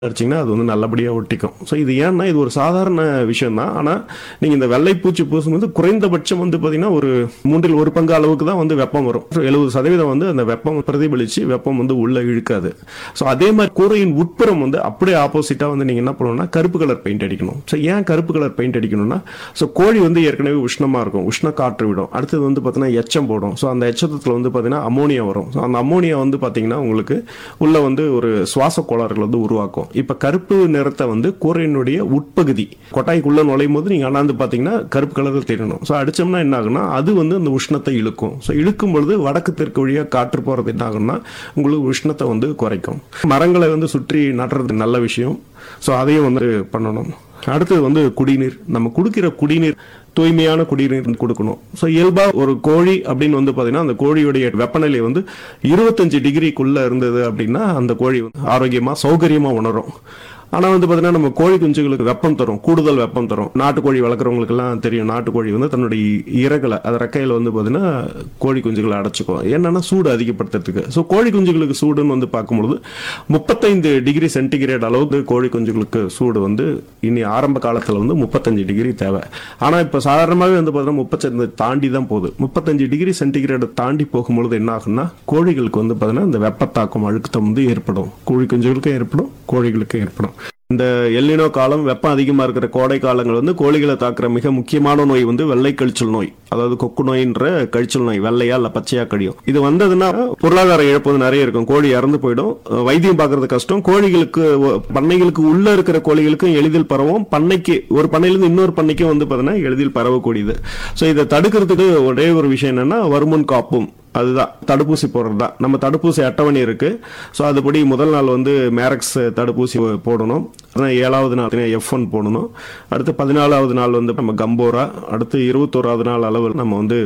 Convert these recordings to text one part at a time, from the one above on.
அடிச்சிங்கன்னா அது வந்து நல்லபடியாக ஒட்டிக்கும் ஸோ இது ஏன்னா இது ஒரு சாதாரண விஷயம் தான் ஆனால் நீங்கள் இந்த வெள்ளைப்பூச்சி பூசும்போது குறைந்தபட்சம் வந்து பார்த்தீங்கன்னா ஒரு மூன்றில் ஒரு பங்கு அளவுக்கு தான் வந்து வெப்பம் வரும் எழுபது சதவீதம் வந்து அந்த வெப்பம் பிரதிபலித்து வெப்பம் வந்து உள்ளே இழுக்காது ஸோ அதே மாதிரி கூரையின் உட்புறம் வந்து அப்படியே ஆப்போசிட்டாக வந்து நீங்கள் என்ன பண்ணணும்னா கருப்பு கலர் பெயிண்ட் அடிக்கணும் ஸோ ஏன் கருப்பு கலர் பெயிண்ட் அடிக்கணும்னா ஸோ கோழி வந்து ஏற்கனவே உஷ்ணமாக இருக்கும் உஷ்ண காற்று விடும் அடுத்தது வந்து பார்த்தீங்கன்னா எச்சம் போடும் ஸோ அந்த எச்சத்தில் வந்து பார்த்தீங்கன்னா அமோனியா வரும் ஸோ அந்த அமோனியா வந்து பார்த்தீங்கன்னா உங்களுக்கு உள்ள வந்து ஒரு சுவாச கோளாறுகள் வந்து உருவாக்கும் இப்போ கருப்பு நிறத்தை வந்து கூரையினுடைய உட்பகுதி கொட்டாய்க்குள்ள நுழையும் போது நீங்கள் அண்ணாந்து பார்த்தீங்கன்னா கருப்பு கலரில் தெரியணும் ஸோ அடிச்சோம்னா என்ன ஆகும்னா அது வந்து அந்த உஷ்ணத்தை இழுக்கும் ஸோ இழுக்கும் பொழுது வடக்கு தெற்கு வழியாக காற்று போகிறது என்ன ஆகும்னா உங்களுக்கு உஷ்ணத்தை வந்து குறைக்கும் மரங்களை வந்து சுற்றி நடுறது நல்ல விஷயம் ஸோ அதையும் வந்து பண்ணணும் அடுத்தது வந்து குடிநீர் நம்ம குடிக்கிற குடிநீர் தூய்மையான குடிநீர் கொடுக்கணும் ஸோ இயல்பா ஒரு கோழி அப்படின்னு வந்து பார்த்தீங்கன்னா அந்த கோழியுடைய வெப்பநிலை வந்து இருபத்தஞ்சு டிகிரிக்குள்ள இருந்தது அப்படின்னா அந்த கோழி வந்து ஆரோக்கியமா சௌகரியமா உணரும் ஆனால் வந்து பார்த்தீங்கன்னா நம்ம கோழி குஞ்சுகளுக்கு வெப்பம் தரும் கூடுதல் வெப்பம் தரும் நாட்டுக்கோழி வளர்க்குறவங்களுக்குலாம் தெரியும் நாட்டுக்கோழி வந்து தன்னுடைய இறகலை அது ரெக்கையில் வந்து பார்த்தீங்கன்னா கோழி குஞ்சுகளை அடைச்சிக்கும் என்னன்னா சூடு அதிகப்படுத்துறதுக்கு ஸோ கோழி குஞ்சுகளுக்கு சூடுன்னு வந்து பார்க்கும்பொழுது முப்பத்தைந்து டிகிரி சென்டிகிரேட் அளவுக்கு கோழி குஞ்சுகளுக்கு சூடு வந்து இனி ஆரம்ப காலத்தில் வந்து முப்பத்தஞ்சு டிகிரி தேவை ஆனால் இப்போ சாதாரணமாகவே வந்து பார்த்தீங்கன்னா முப்பத்தஞ்சு தாண்டி தான் போகுது முப்பத்தஞ்சு டிகிரி சென்டிகிரேட் தாண்டி போகும்பொழுது என்ன ஆகும்னா கோழிகளுக்கு வந்து பார்த்தீங்கன்னா இந்த வெப்பத்தாக்கம் அழுத்தம் வந்து ஏற்படும் கோழி குஞ்சுகளுக்கும் ஏற்படும் கோழிகளுக்கும் ஏற்படும் இந்த எல்லினோ காலம் வெப்பம் அதிகமாக இருக்கிற கோடை காலங்கள் வந்து கோழிகளை தாக்குற மிக முக்கியமான நோய் வந்து வெள்ளை கழிச்சல் நோய் அதாவது கொக்கு நோயின்ற கழிச்சல் நோய் வெள்ளையா இல்ல பச்சையா கழியும் இது வந்ததுன்னா பொருளாதார இழப்பு வந்து நிறைய இருக்கும் கோழி இறந்து போயிடும் அஹ் வைத்தியம் பார்க்கறது கஷ்டம் கோழிகளுக்கு ஒ- பண்ணைகளுக்கு உள்ள இருக்கிற கோழிகளுக்கும் எளிதில் பரவும் பண்ணைக்கு ஒரு பண்ணையிலிருந்து இன்னொரு பண்ணைக்கும் வந்து பார்த்தீங்கன்னா எளிதில் பரவக்கூடியது ஸோ இதை தடுக்கிறதுக்கு ஒரே ஒரு விஷயம் என்னன்னா வருமுன் காப்பும் அதுதான் தடுப்பூசி போடுறது தான் நம்ம தடுப்பூசி அட்டவணை இருக்கு ஸோ அதுபடி முதல் நாள் வந்து மேரக்ஸ் தடுப்பூசி போடணும் அதான் ஏழாவது நாள் எஃப் ஒன் போடணும் அடுத்து பதினாலாவது நாள் வந்து நம்ம கம்போரா அடுத்து இருபத்தோராவது நாள் அளவில் நம்ம வந்து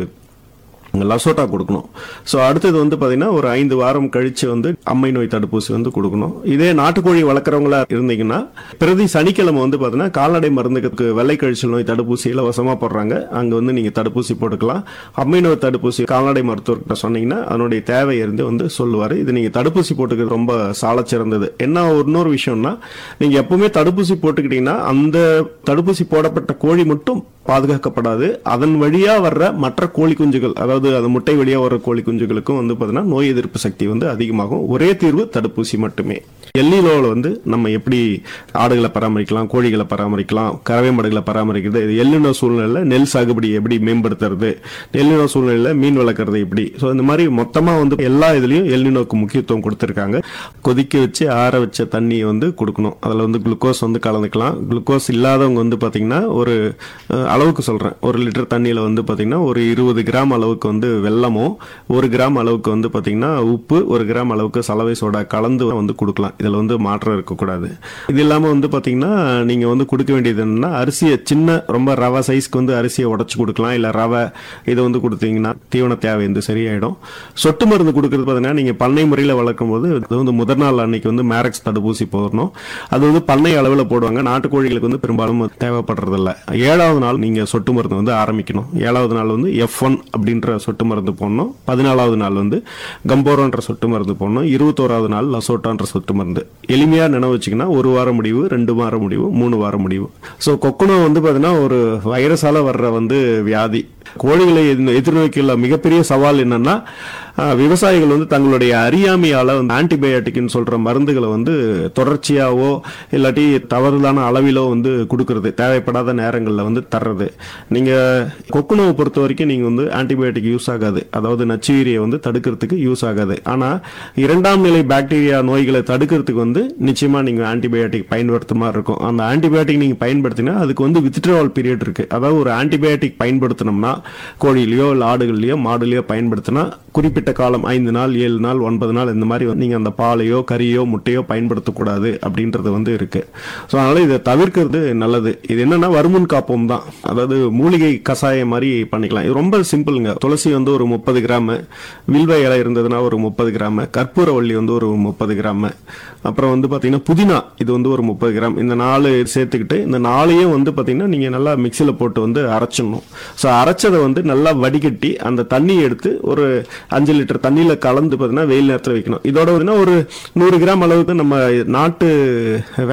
லசோட்டா கொடுக்கணும் ஸோ அடுத்தது வந்து பார்த்தீங்கன்னா ஒரு ஐந்து வாரம் கழிச்சு வந்து அம்மை நோய் தடுப்பூசி வந்து கொடுக்கணும் இதே நாட்டுக்கோழி வளர்க்குறவங்களா இருந்தீங்கன்னா பிரதி சனிக்கிழமை வந்து பார்த்தீங்கன்னா கால்நடை மருந்துக்கு வெள்ளை கழிச்சல் நோய் தடுப்பூசி இலவசமாக போடுறாங்க அங்கே வந்து நீங்கள் தடுப்பூசி போட்டுக்கலாம் அம்மை நோய் தடுப்பூசி கால்நடை மருத்துவர்கிட்ட சொன்னீங்கன்னா அதனுடைய தேவை இருந்து வந்து சொல்லுவார் இது நீங்கள் தடுப்பூசி போட்டுக்கிறது ரொம்ப சாலச் சிறந்தது என்ன ஒரு இன்னொரு விஷயம்னா நீங்கள் எப்பவுமே தடுப்பூசி போட்டுக்கிட்டீங்கன்னா அந்த தடுப்பூசி போடப்பட்ட கோழி மட்டும் பாதுகாக்கப்படாது அதன் வழியா வர்ற மற்ற கோழி குஞ்சுகள் அதாவது அது முட்டை வழியா வர்ற கோழி குஞ்சுகளுக்கும் வந்து பார்த்தீங்கன்னா நோய் எதிர்ப்பு சக்தி வந்து அதிகமாகும் ஒரே தீர்வு தடுப்பூசி மட்டுமே எல்லிலோவில் வந்து நம்ம எப்படி ஆடுகளை பராமரிக்கலாம் கோழிகளை பராமரிக்கலாம் கறவை மாடுகளை பராமரிக்கிறது இது எல்லினோ சூழ்நிலையில் நெல் சாகுபடி எப்படி மேம்படுத்துறது எல்லினோ சூழ்நிலையில் மீன் வளர்க்குறது எப்படி ஸோ இந்த மாதிரி மொத்தமாக வந்து எல்லா இதுலேயும் எல்லினோக்கு முக்கியத்துவம் கொடுத்துருக்காங்க கொதிக்க வச்சு ஆற வச்ச தண்ணியை வந்து கொடுக்கணும் அதில் வந்து குளுக்கோஸ் வந்து கலந்துக்கலாம் குளுக்கோஸ் இல்லாதவங்க வந்து பார்த்தீங்கன்னா ஒரு அஹ், அளவுக்கு சொல்கிறேன் ஒரு லிட்டர் தண்ணியில் வந்து பார்த்தீங்கன்னா ஒரு இருபது கிராம் அளவுக்கு வந்து வெல்லமோ ஒரு கிராம் அளவுக்கு வந்து பார்த்தீங்கன்னா உப்பு ஒரு கிராம் அளவுக்கு சலவை சோடா கலந்து வந்து கொடுக்கலாம் இதில் வந்து மாற்றம் இருக்கக்கூடாது இது இல்லாமல் வந்து பார்த்தீங்கன்னா நீங்கள் வந்து கொடுக்க வேண்டியது என்னன்னா அரிசியை சின்ன ரொம்ப ரவை சைஸ்க்கு வந்து அரிசியை உடச்சி கொடுக்கலாம் இல்லை ரவை இதை வந்து கொடுத்தீங்கன்னா தீவன தேவை வந்து சரியாயிடும் சொட்டு மருந்து கொடுக்கறது பார்த்தீங்கன்னா நீங்கள் பண்ணை முறையில் வளர்க்கும் போது அது வந்து முதல் நாள் அன்னைக்கு வந்து மேரக்ஸ் தடுப்பூசி போடணும் அது வந்து பண்ணை அளவில் போடுவாங்க நாட்டுக்கோழிகளுக்கு வந்து பெரும்பாலும் தேவைப்படுறதில்ல ஏழாவது நாள் நீங்கள் சொட்டு மருந்து வந்து ஆரம்பிக்கணும் ஏழாவது நாள் வந்து எஃப் ஒன் அப்படின்ற சொட்டு மருந்து போடணும் பதினாலாவது நாள் வந்து கம்போரோன்ற சொட்டு மருந்து போடணும் இருபத்தோராவது நாள் லசோட்டான்ற சொட்டு மருந்து எளிமையாக நினைவு வச்சுக்கினா ஒரு வாரம் முடிவு ரெண்டு வாரம் முடிவு மூணு வாரம் முடிவு ஸோ கொக்குனோ வந்து பார்த்தீங்கன்னா ஒரு வைரஸால வர்ற வந்து வியாதி கோழிகளை எதிர்- எதிர்நோக்கியுள்ள மிகப்பெரிய சவால் என்னன்னா ஆஹ், விவசாயிகள் வந்து தங்களுடைய அறியாமையால வந்து ஆன்டிபயோட்டிக்னு சொல்ற மருந்துகளை வந்து தொடர்ச்சியாவோ இல்லாட்டி தவறுதான அளவிலோ வந்து கொடுக்கறது தேவைப்படாத நேரங்களில் வந்து தர்றது நீங்க கொக்குனோவை பொறுத்த வரைக்கும் நீங்க வந்து ஆன்டிபயோட்டிக் யூஸ் ஆகாது அதாவது நச்சுயிரியை வந்து தடுக்கிறதுக்கு யூஸ் ஆகாது ஆனா இரண்டாம் நிலை பாக்டீரியா நோய்களை தடுக்கிறதுக்கு வந்து நிச்சயமா நீங்க ஆன்டிபயோட்டிக் பயன்படுத்த மாதிரி இருக்கும் அந்த ஆன்டிபயோட்டிக் நீங்க பயன்படுத்தினா அதுக்கு வந்து வித்ட்ராவல் பீரியட் இருக்கு அதாவது ஒரு ஆன்டிபயோட்டிக் பயன்படுத்தினோம்னா கோழிலையோ இல்லை ஆடுகள்லையோ மாடுலையோ பயன்படுத்தினா குறிப்பிட்ட காலம் ஐந்து நாள் ஏழு நாள் ஒன்பது நாள் இந்த மாதிரி வந்து நீங்க அந்த பாலையோ கறியோ முட்டையோ பயன்படுத்தக்கூடாது அப்படின்றது வந்து இருக்கு ஸோ அதனால இதை தவிர்க்கிறது நல்லது இது என்னன்னா வருமுன் காப்போம் தான் அதாவது மூலிகை கஷாயம் மாதிரி பண்ணிக்கலாம் இது ரொம்ப சிம்பிளுங்க துளசி வந்து ஒரு முப்பது கிராம் வில்வ இலை இருந்ததுன்னா ஒரு முப்பது கிராம் கற்பூரவள்ளி வந்து ஒரு முப்பது கிராம் அப்புறம் வந்து பார்த்தீங்கன்னா புதினா இது வந்து ஒரு முப்பது கிராம் இந்த நாலு சேர்த்துக்கிட்டு இந்த நாளையும் வந்து பார்த்தீங்கன்னா நீங்கள் நல்லா மிக்சியில் போட்டு வந்து அரைச்சிடணும் ஸோ அரைச்சதை வந்து நல்லா வடிகட்டி அந்த தண்ணியை எடுத்து ஒரு அஞ்சு லிட்டர் தண்ணியில் கலந்து பார்த்தீங்கன்னா வெயில் நேரத்தில் வைக்கணும் இதோட பார்த்தீங்கன்னா ஒரு நூறு கிராம் அளவுக்கு நம்ம நாட்டு